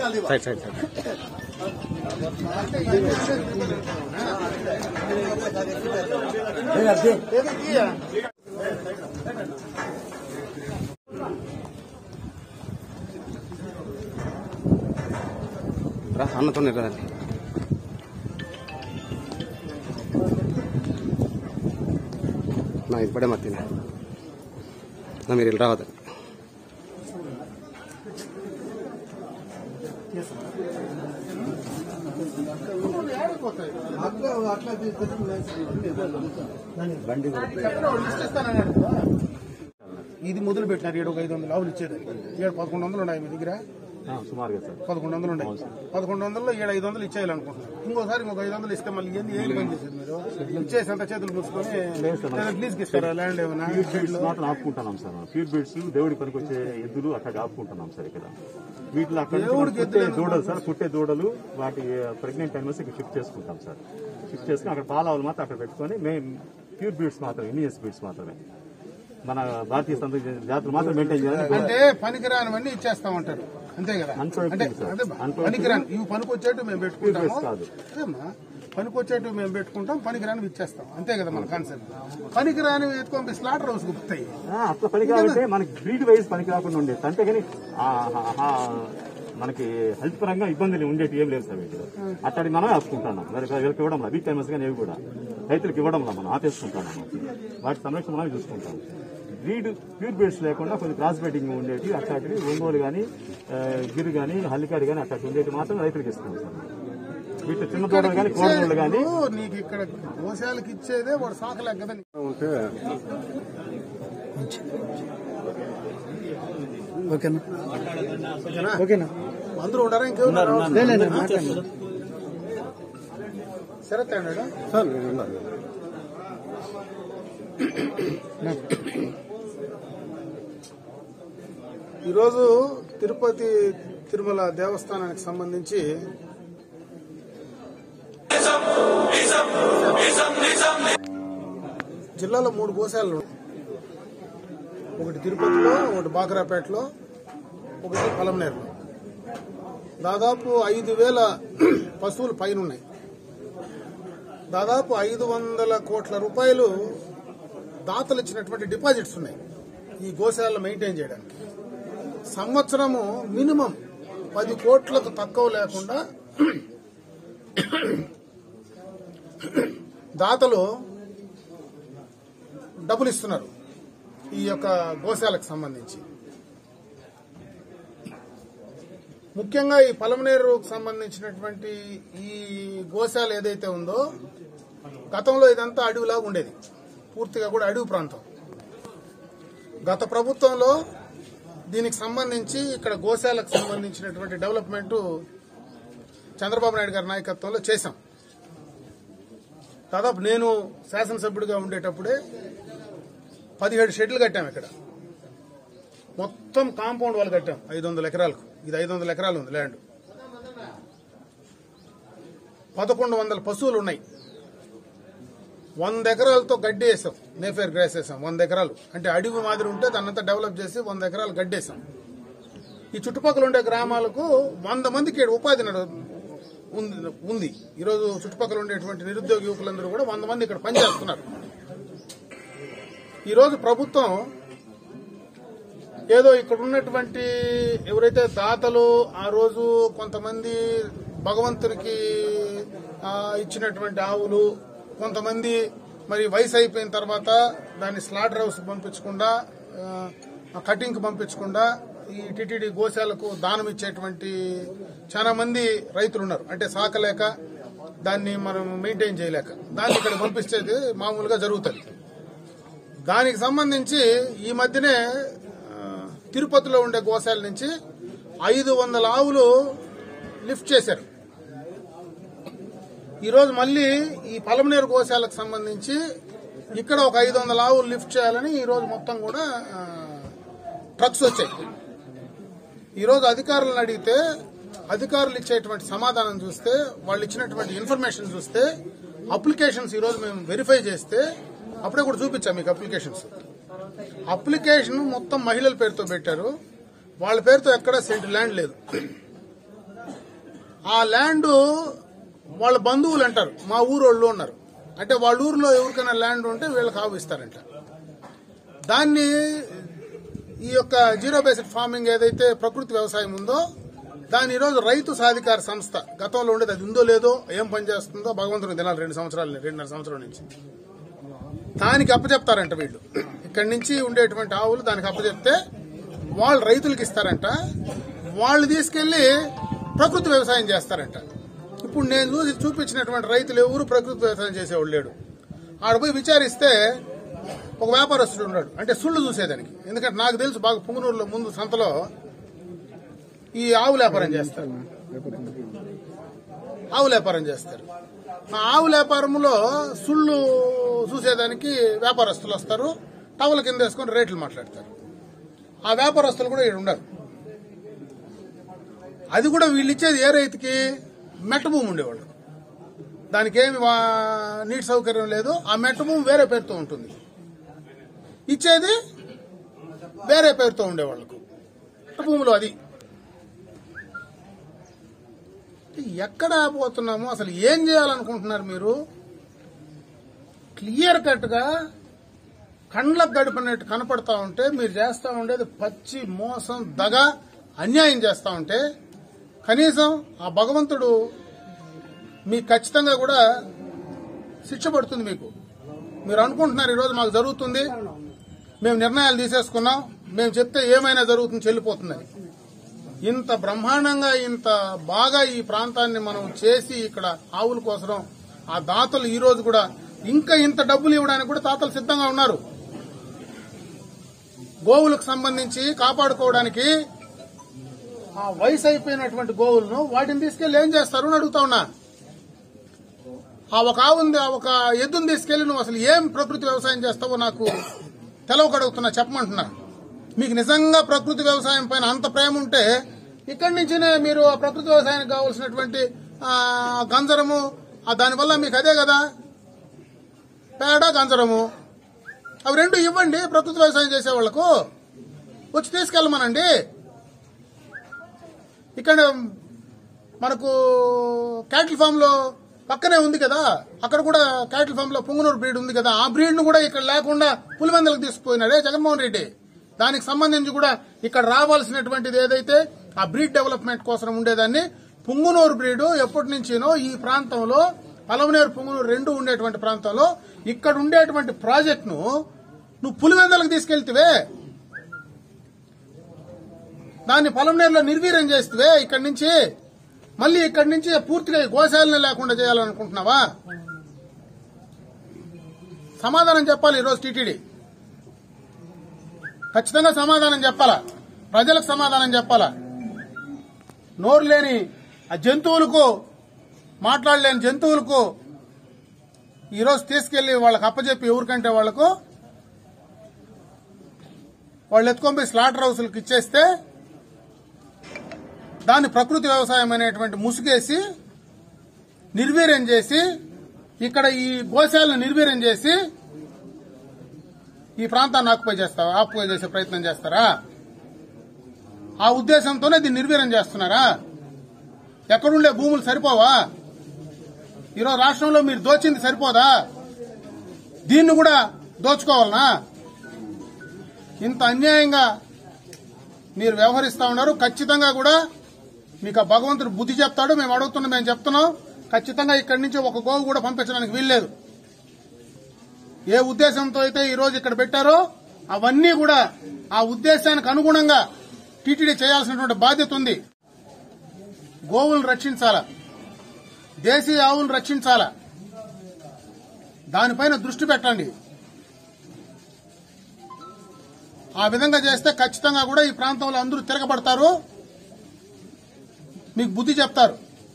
Side side side రా అన్నతో రండి నా ఇప్పుడే మత్తిన నా మీరు ಇಲ್ಲಿ రావద్దు ఇది మొదలు పెట్టినారు ఏడు ఒక ఐదు వందలు ఆవులు ఇచ్చేది ఏడు పదకొండు వందలు ఉన్నాయి మీ దగ్గర సుమారుగా సార్ పదకొండు వందలు ఉన్నాయి పదకొండు వందల్లో ఏడు ఐదు వందలు ఇచ్చేయాలనుకుంటున్నారు ఇంకోసారి ఇంకొక ఐదు వందలు ఇస్తే మళ్ళీ ఏంది ఏం పని చేసేది మీరు ఇచ్చేసి అంత చేతులు పూసుకొని లీజ్కి ఇస్తారా ల్యాండ్ ఏమైనా బీడ్స్ మాత్రం ఆపుకుంటున్నాం సార్ ప్యూర్ బీడ్స్ దేవుడి పనికి వచ్చే ఎద్దులు అట్లా ఆపుకుంటున్నాం సార్ ఇక్కడ వీటిలో అక్కడ నుంచి మనకు పుట్టే దూడలు సార్ పుట్టే దూడలు వాటి ప్రెగ్నెంట్ అనిమల్స్ ఇక్కడ షిఫ్ట్ చేసుకుంటాం సార్ షిఫ్ట్ చేసుకుని అక్కడ పాలావులు మాత్రం అక్కడ పెట్టుకొని మేము ప్యూర్ బీడ్స్ మాత్రమే ఇండియన్స్ బీడ్స్ మాత్రమే మన భారతీయ సంత జాతులు మాత్రం మెయింటైన్ చేయాలి అంటే పనికిరానివన్నీ ఇచ్చేస్తామంటారు అంతే కదా Unproductive, అంటే sir. అదే Unproductive. పనికిరాని ఇవి పనికొచ్చేట్టు మేము పెట్టుకుంటాము Pure కాదు. అదేమ్మా పనికొచ్చేట్టు మేము పెట్టుకుంటాం పనికిరానివి ఇచ్చేస్తాం అంతే కదా మన కాన్సెప్ట్ పనికిరానివి ఎత్తుకొని స్లాటర్ హౌస్ గుప్తాయి ఆ, అట్లా పని కాబట్టి మనకి బ్రీడ్ వైజ్ పనికి రాకుండా ఉండేది అంతేగాని ఆ, ఆ, ఆ, మనకి హెల్త్ పరంగా ఇబ్బందులు ఉండేటి ఏం లేదు సార్ వీటిలో అట్టడి మనం ఆపుకుంటున్నాం మరి వీళ్ళకి ఇవ్వడం వీక్ టైమర్స్ కానీ ఏవి కూడా రైతులకు ఇవ్వడం మనం ఆపేసుకుంటున్నాం వాటి సంరక్షణ మనం చూసుకుంటాం బ్రీడ్ ప్యూర్ బ్రీడ్స్ లేకుండా కొన్ని క్రాస్ బ్రీడింగ్ ఉండేవి అట్లాంటివి ఒంగోలు కానీ గిరి కానీ హల్లికారి కానీ అట్లాంటి ఉండేవి మాత్రం రైతులకు ఇస్తున్నాం సార్ వీటి చిన్న తోటలు కానీ కోడలు కానీ ఇప్పుడు నీకు ఇక్కడ గోశాలకు ఇచ్చేదే వాడు సాకలేక కదా నీకు. ఉంటే ఓకేనా ఓకేనా ఓకేనా అందరూ ఉండరా ఇంకెవరు లే, లే, లే, మాట్లాడండి శరత్ అన్నాడా సార్ మీరు ఉన్నారు ఈరోజు తిరుపతి తిరుమల దేవస్థానానికి సంబంధించి జిల్లాలో మూడు గోశాలలు ఉన్నాయి. ఒకటి తిరుపతిలో ఒకటి బాకరాపేటలో ఒకటి పలమనేరులో దాదాపు ఐదు వేల పశువులు పైన ఉన్నాయి దాదాపు ఐదు వందల కోట్ల రూపాయలు దాతలు ఇచ్చినటువంటి డిపాజిట్స్ ఉన్నాయి ఈ గోశాలను మెయింటైన్ చేయడానికి సంవత్సరము మినిమం పది కోట్లకు తక్కువ లేకుండా దాతలు డబ్బులు ఇస్తున్నారు ఈ యొక్క గోశాలకు సంబంధించి ముఖ్యంగా ఈ పలమనేరుకు సంబంధించినటువంటి ఈ గోశాల ఏదైతే ఉందో గతంలో ఇదంతా అడవిలాగా ఉండేది పూర్తిగా కూడా అడవి ప్రాంతం గత ప్రభుత్వంలో దీనికి సంబంధించి ఇక్కడ గోశాలకు సంబంధించినటువంటి డెవలప్మెంట్ చంద్రబాబు నాయుడు గారి నాయకత్వంలో చేశాం దాదాపు నేను శాసనసభ్యుడిగా ఉండేటప్పుడే పదిహేడు షెడ్లు కట్టాం ఇక్కడ మొత్తం కాంపౌండ్ వాళ్ళు కట్టాం ఐదు వందల ఎకరాలకు ఇది ఐదు వందల ఎకరాలు ఉంది ల్యాండ్ పదకొండు వందల పశువులు ఉన్నాయి వంద ఎకరాలతో గడ్డి వేసాం నేఫేర్ గ్రాస్ వేసాం వంద ఎకరాలు అంటే అడవి మాదిరి ఉంటే దాన్నంతా డెవలప్ చేసి వంద ఎకరాలు గడ్డి వేసాం ఈ చుట్టుపక్కల ఉండే గ్రామాలకు వంద మందికి ఈడ ఉపాధి నడు- ఉంది- ఉంది ఈరోజు చుట్టుపక్కల ఉండేటువంటి నిరుద్యోగ యువకులందరూ కూడా వంద మంది ఇక్కడ పనిచేస్తున్నారు ఈరోజు ప్రభుత్వం ఏదో ఇక్కడ ఉన్నటువంటి ఎవరైతే దాతలు ఆ రోజు కొంతమంది భగవంతునికి ఆ, ఇచ్చినటువంటి ఆవులు కొంతమంది మరి వయసు అయిపోయిన తర్వాత దాన్ని స్లాటర్ హౌస్ పంపించకుండా ఆ, కటింగ్కి పంపించకుండా ఈ టిటిడి గోశాలకు దానం ఇచ్చేటువంటి చాలా మంది రైతులు ఉన్నారు అంటే సాకలేక దాన్ని మనం మెయింటైన్ చేయలేక దాన్ని ఇక్కడ పంపించేది మామూలుగా జరుగుతుంది దానికి సంబంధించి ఈ మధ్యనే ఆ, తిరుపతిలో ఉండే గోశాల నుంచి ఐదు వందల ఆవులు లిఫ్ట్ చేశారు ఈరోజు మళ్ళీ ఈ పలమనేరు గోశాలకు సంబంధించి ఇక్కడ ఒక ఐదు వందల ఆవులు లిఫ్ట్ చేయాలని ఈరోజు మొత్తం కూడా ఆ, ట్రక్స్ వచ్చాయి ఈరోజు అధికారులను అడిగితే అధికారులు ఇచ్చేటువంటి సమాధానం చూస్తే వాళ్ళు ఇచ్చినటువంటి ఇన్ఫర్మేషన్ చూస్తే అప్లికేషన్స్ ఈరోజు మేము వెరిఫై చేస్తే అప్పుడే కూడా చూపించాం మీకు అప్లికేషన్స్ అప్లికేషన్ మొత్తం మహిళల పేరుతో పెట్టారు వాళ్ళ పేరుతో ఎక్కడ సెంట్ ల్యాండ్ లేదు ఆ ల్యాండ్ వాళ్ళ బంధువులు అంటారు మా ఊరోళ్ళు ఉన్నారు అంటే వాళ్ళ ఊర్లో ఎవరికైనా ల్యాండ్ ఉంటే వీళ్ళకి ఆవు ఇస్తారంట దాన్ని ఈ యొక్క జీరో బేస్డ్ ఫార్మింగ్ ఏదైతే ప్రకృతి వ్యవసాయం ఉందో దాని ఈరోజు రైతు సాధికార సంస్థ గతంలో ఉండేది అది ఉందో లేదో ఏం పని చేస్తుందో భగవంతుని తినాలి రెండు సంవత్సరాలు రెండున్నర సంవత్సరాల నుంచి దానికి అప్పచెప్తారంట వీళ్ళు ఇక్కడి నుంచి ఉండేటువంటి ఆవులు దానికి అప్పచెప్తే వాళ్ళు రైతులకు ఇస్తారంట వాళ్ళు తీసుకెళ్లి ప్రకృతి వ్యవసాయం చేస్తారంట ఇప్పుడు నేను చూసి చూపించినటువంటి రైతులు ఎవరు ప్రకృతి వ్యవసాయం చేసేవాళ్ళు లేడు ఆడ పోయి విచారిస్తే ఒక వ్యాపారస్తుడు ఉన్నాడు అంటే సుళ్ళు చూసేదానికి ఎందుకంటే నాకు తెలుసు బాగా పుంగనూరులో ముందు సంతలో ఈ ఆవు వ్యాపారం చేస్తారు ఆవు వ్యాపారం చేస్తారు ఆ ఆవు వ్యాపారంలో సుళ్ళు చూసేదానికి వ్యాపారస్తులు వస్తారు టవల్ కింద వేసుకొని రేట్లు మాట్లాడతారు ఆ వ్యాపారస్తులు కూడా ఇక్కడ ఉండరు అది కూడా వీళ్ళు ఇచ్చేది ఏ రైతుకి మెట్ట భూమి ఉండేవాళ్ళు దానికి ఏమి వా- నీటి సౌకర్యం లేదు ఆ మెట్ట భూమి వేరే పేరుతో ఉంటుంది ఇచ్చేది వేరే పేరుతో ఉండేవాళ్ళకు మెట్ట భూమిలో అది ఎక్కడ పోతున్నాము అసలు ఏం చేయాలనుకుంటున్నారు మీరు క్లియర్ కట్ గా కండ్లకు గడిపినట్టు కనపడతా ఉంటే మీరు చేస్తా ఉండేది పచ్చి మోసం దగ అన్యాయం చేస్తా ఉంటే కనీసం ఆ భగవంతుడు మీకు ఖచ్చితంగా కూడా శిక్ష పడుతుంది మీకు మీరు అనుకుంటున్నారు ఈరోజు మాకు జరుగుతుంది మేము నిర్ణయాలు తీసేసుకున్నాం మేము చెప్తే ఏమైనా జరుగుతుంది చెల్లిపోతుందని ఇంత బ్రహ్మాండంగా ఇంత బాగా ఈ ప్రాంతాన్ని మనం చేసి ఇక్కడ ఆవుల కోసం ఆ దాతలు ఈ రోజు కూడా ఇంకా ఇంత డబ్బులు ఇవ్వడానికి కూడా తాతలు సిద్ధంగా ఉన్నారు గోవులకు సంబంధించి కాపాడుకోవడానికి ఆ వయసు అయిపోయినటువంటి గోవులను వాటిని తీసుకెళ్లి ఏం చేస్తారు అని అడుగుతా ఉన్నా ఆ ఒక ఆవుంది ఆ ఒక ఎద్దును తీసుకెళ్లి నువ్వు అసలు ఏం ప్రకృతి వ్యవసాయం చేస్తావో నాకు తెలవకడుగుతున్నా చెప్పమంటున్నా మీకు నిజంగా ప్రకృతి వ్యవసాయం పైన అంత ప్రేమ ఉంటే ఇక్కడి నుంచినే మీరు ఆ ప్రకృతి వ్యవసాయానికి కావాల్సినటువంటి ఆ, గంజరము ఆ దానివల్ల మీకు అదే కదా పేడ గంజరము అవి రెండు ఇవ్వండి ప్రకృతి వ్యవసాయం చేసే వాళ్లకు వచ్చి తీసుకెళ్ళమనండి ఇక్కడ మనకు క్యాటిల్ ఫామ్ లో పక్కనే ఉంది కదా అక్కడ కూడా క్యాటిల్ ఫామ్ లో పుంగనూరు బ్రీడ్ ఉంది కదా ఆ బ్రీడ్ ను కూడా ఇక్కడ లేకుండా పులివెందులకు తీసుకుపోయినాడే జగన్మోహన్ రెడ్డి దానికి సంబంధించి కూడా ఇక్కడ రావాల్సినటువంటిది ఏదైతే ఆ బ్రీడ్ డెవలప్మెంట్ కోసం ఉండేదాన్ని పుంగునూరు బ్రీడ్ ఎప్పటి నుంచినో ఈ ప్రాంతంలో పలమనేరు పుంగునూరు రెండు ఉండేటువంటి ప్రాంతంలో ఇక్కడ ఉండేటువంటి ప్రాజెక్ట్ ను నువ్వు పులివెందులకు తీసుకెళ్తివే దాన్ని పొలంనేరులో నిర్వీర్యం చేస్తే ఇక్కడి నుంచి మళ్ళీ ఇక్కడి నుంచి పూర్తిగా ఈ గోశాలను లేకుండా చేయాలనుకుంటున్నావా సమాధానం చెప్పాలి ఈరోజు టీటీడీ ఖచ్చితంగా సమాధానం చెప్పాలా ప్రజలకు సమాధానం చెప్పాలా నోరు లేని ఆ జంతువులకు మాట్లాడలేని జంతువులకు ఈరోజు తీసుకెళ్లి వాళ్ళకి అప్పచెప్పి ఎవరికంటే వాళ్లకు వాళ్ళు ఎత్తుకొని పోయి స్లాటర్ హౌస్లకు ఇచ్చేస్తే దాన్ని ప్రకృతి వ్యవసాయం అనేటువంటి ముసుగేసి నిర్వీర్యం చేసి ఇక్కడ ఈ గోశాలను నిర్వీర్యం చేసి ఈ ప్రాంతాన్ని ఆక్యుపై చేస్తావా ఆక్యుపై చేసే ప్రయత్నం చేస్తారా ఆ ఉద్దేశంతోనే దీన్ని నిర్వీర్యం చేస్తున్నారా ఎక్కడుండే భూములు సరిపోవా ఈరోజు రాష్ట్రంలో మీరు దోచింది సరిపోదా దీన్ని కూడా దోచుకోవాలనా ఇంత అన్యాయంగా మీరు వ్యవహరిస్తా ఉన్నారు ఖచ్చితంగా కూడా మీకు ఆ భగవంతుడు బుద్ధి చెప్తాడు మేము అడుగుతున్నాం మేము చెప్తున్నాం ఖచ్చితంగా ఇక్కడి నుంచి ఒక గోవు కూడా పంపించడానికి వీల్లేదు ఏ ఉద్దేశంతో అయితే ఈ రోజు ఇక్కడ పెట్టారో అవన్నీ కూడా ఆ ఉద్దేశానికి అనుగుణంగా టీటీడీ చేయాల్సినటువంటి బాధ్యత ఉంది గోవులను రక్షించాలా దేశీయ ఆవులను రక్షించాలా దానిపైన దృష్టి పెట్టండి ఆ విధంగా చేస్తే ఖచ్చితంగా కూడా ఈ ప్రాంతంలో అందరూ తిరగబడతారు మీకు బుద్ధి చెప్తారు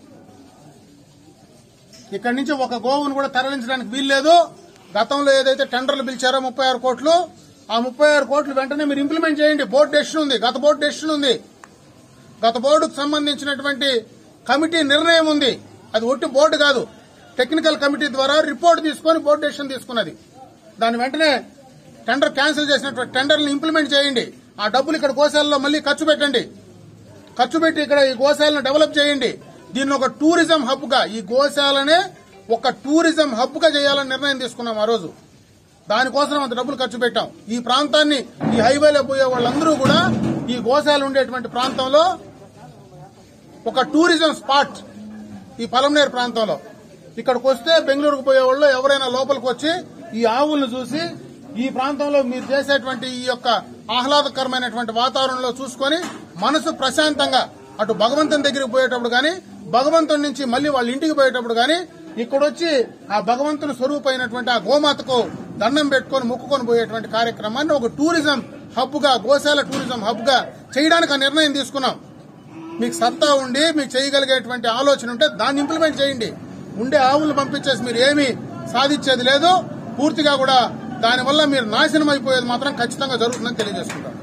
ఇక్కడి నుంచి ఒక గోవును కూడా తరలించడానికి వీల్లేదు గతంలో ఏదైతే టెండర్లు పిలిచారో ముప్పై ఆరు కోట్లు ఆ ముప్పై ఆరు కోట్లు వెంటనే మీరు ఇంప్లిమెంట్ చేయండి బోర్డు డెసిషన్ ఉంది గత బోర్డు డెసిషన్ ఉంది గత బోర్డుకు సంబంధించినటువంటి కమిటీ నిర్ణయం ఉంది అది ఒట్టి బోర్డు కాదు టెక్నికల్ కమిటీ ద్వారా రిపోర్ట్ తీసుకొని బోర్డు డెసిషన్ తీసుకున్నది దాని వెంటనే టెండర్ క్యాన్సిల్ చేసినటువంటి టెండర్ని ఇంప్లిమెంట్ చేయండి ఆ డబ్బులు ఇక్కడ గోశాలలో మళ్ళీ ఖర్చు పెట్టండి ఖర్చు పెట్టి ఇక్కడ ఈ గోశాలను డెవలప్ చేయండి దీన్ని ఒక టూరిజం హబ్ గా ఈ గోశాలనే ఒక టూరిజం హబ్ గా చేయాలని నిర్ణయం తీసుకున్నాం ఆ రోజు దానికోసం అంత డబ్బులు ఖర్చు పెట్టాం ఈ ప్రాంతాన్ని ఈ హైవేలో పోయే వాళ్ళందరూ కూడా ఈ గోశాల ఉండేటువంటి ప్రాంతంలో ఒక టూరిజం స్పాట్ ఈ పలంనేరు ప్రాంతంలో ఇక్కడికి వస్తే బెంగళూరుకు పోయే వాళ్ళు ఎవరైనా లోపలికి వచ్చి ఈ ఆవులను చూసి ఈ ప్రాంతంలో మీరు చేసేటువంటి ఈ యొక్క ఆహ్లాదకరమైనటువంటి వాతావరణంలో చూసుకొని మనసు ప్రశాంతంగా అటు భగవంతుని దగ్గరికి పోయేటప్పుడు గాని భగవంతుని నుంచి మళ్ళీ వాళ్ళ ఇంటికి పోయేటప్పుడు గాని ఇక్కడొచ్చి ఆ భగవంతుని స్వరూపమైనటువంటి ఆ గోమాతకు దండం పెట్టుకొని మొక్కుకొని పోయేటువంటి కార్యక్రమాన్ని ఒక టూరిజం హబ్ గా గోశాల టూరిజం హబ్ గా చేయడానికి ఆ నిర్ణయం తీసుకున్నాం మీకు సత్తా ఉండి మీకు చేయగలిగేటువంటి ఆలోచన ఉంటే దాన్ని ఇంప్లిమెంట్ చేయండి ఉండే ఆవులు పంపించేసి మీరు ఏమీ సాధించేది లేదు పూర్తిగా కూడా దానివల్ల మీరు నాశనం అయిపోయేది మాత్రం ఖచ్చితంగా జరుగుతుందని తెలియజేసుకుంటాం